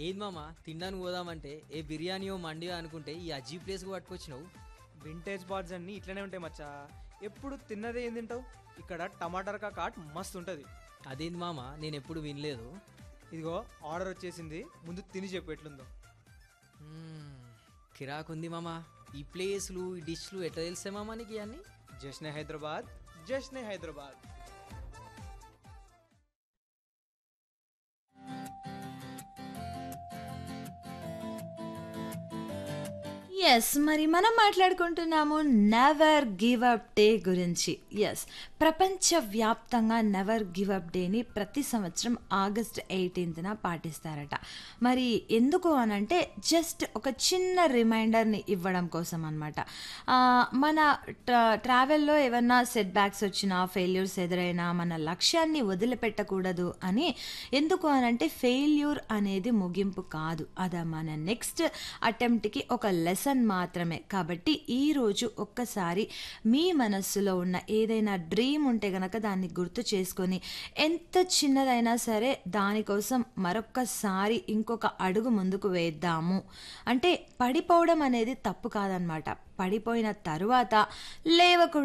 ఏది మామ తినడానికి పోదామంటే ఏ బిర్యానీయో మండియో అనుకుంటే ఈ అజీబ్ ప్లేస్కి పట్టుకొచ్చినావు వింటేజ్ బార్డ్స్ అన్నీ ఇట్లనే ఉంటాయి మచ్చా ఎప్పుడు తిన్నదే ఏం తింటావు ఇక్కడ టమాటర్ కాట్ మస్తు ఉంటుంది అదేంది మామ నేను ఎప్పుడు వినలేదు ఇదిగో ఆర్డర్ వచ్చేసింది ముందు తిని చెప్పు ఎట్లుందో మ్మ్, కిరాకుంది మామ ఈ ప్లేస్లు ఈ డిష్లు ఎట్లా తెలిసే మామ నీకు ఇవన్నీ జశ్నే హైదరాబాద్ జశ్నే హైదరాబాద్ ఎస్ మరి మనం మాట్లాడుకుంటున్నాము నెవర్ గివ్ అప్ డే గురించి ఎస్ ప్రపంచవ్యాప్తంగా నెవర్ గివ్ అప్ డేని ప్రతి సంవత్సరం ఆగస్ట్ ఎయిటీన్త్న పాటిస్తారట మరి ఎందుకు అనంటే జస్ట్ ఒక చిన్న రిమైండర్ని ఇవ్వడం కోసం అనమాట మన ట్రా- ట్రావెల్లో ఏమన్నా సెట్ బ్యాక్స్ వచ్చినా ఫెయిల్యూర్స్ ఎదురైనా మన లక్ష్యాన్ని వదిలిపెట్టకూడదు అని ఎందుకు అనంటే ఫెయిల్యూర్ అనేది ముగింపు కాదు అది మన నెక్స్ట్ అటెంప్ట్కి ఒక లెసన్ మాత్రమే కాబట్టి ఈ రోజు ఒక్కసారి మీ మనస్సులో ఉన్న ఏదైనా డ్రీమ్ ఉంటే గనక దాన్ని గుర్తు చేసుకొని ఎంత చిన్నదైనా సరే దానికోసం మరొక్కసారి ఇంకొక అడుగు ముందుకు వేద్దాము అంటే పడిపోవడం అనేది తప్పు కాదనమాట పడిపోయిన తరువాత లేవకుండా